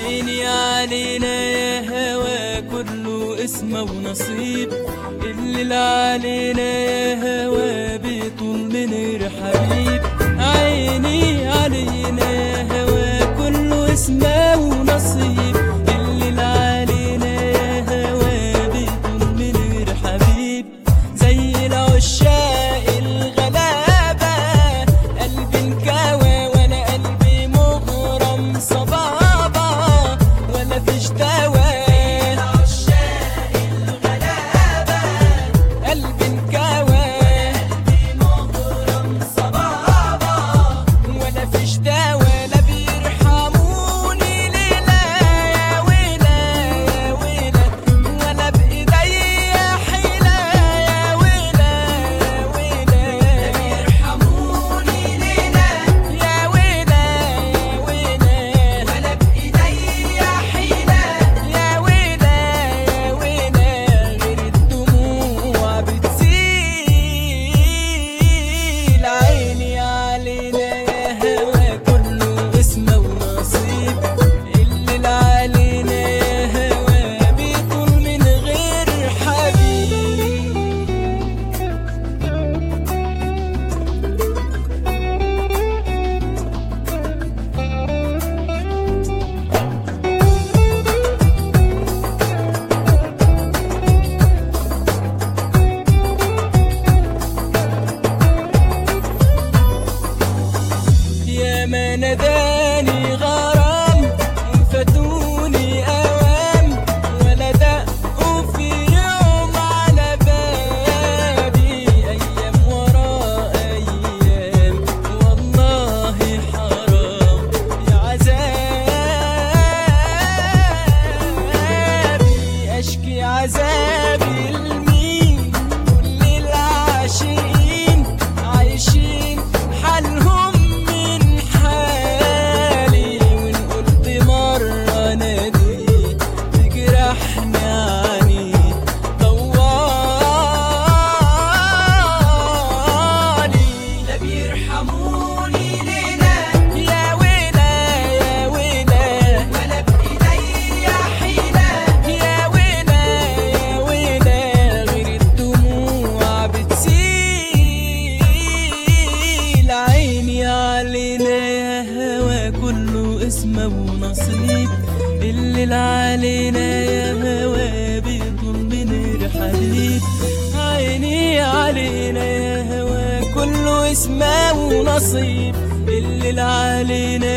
عيني علينا يا هوا كله اسمه ونصيب اللي علينا يا هوا بيطول من غير حبيب عيني علينا يا هوا كله اسمه ونصيب اللي علينا يا هوا بيطول من غير حبيب زي العشاق الغلابة قلبي انكوى وانا قلبي مغرم صبابة ولا فيش دواء العشاق الغلابة قلبي انكوى قلبي مغرم صبابة ولا فيش دواء لا بيرحموني ليلة يا ويلة يا ويلة ولا بإيديا حيلة يا ويلة يا ويلة لا بيرحموني ليلة يا ويلة يا ويلة ولا بإيديا حيلة يا ويلة يا ويلة غير الدموع بتسيل عيني علينا يا هوا كله اسمه ونصيب اللي علينا يا هوا بيطول من غير حبيب يا ما ناداني غرام فاتوني اوام ولا دقوا في يوم على بابي ايام ورا ايام والله حرام يا عذابي اشكي عذابي لمين كل العاشقين عايشين حالهم من حالي وان قلت مرة ناديت تجرحني عني طوالي لا بيرحموني ليلة يا ويلة يا ويلة ولا بإيديا حيلة يا ويلة يا ويلة غير الدموع بتسيل عيني علينا يا هوا كله اسمه ونصيب اللي علينا يا هوا بيطول من غير حبيب عيني علينا يا هوا كله اسمه ونصيب اللي علينا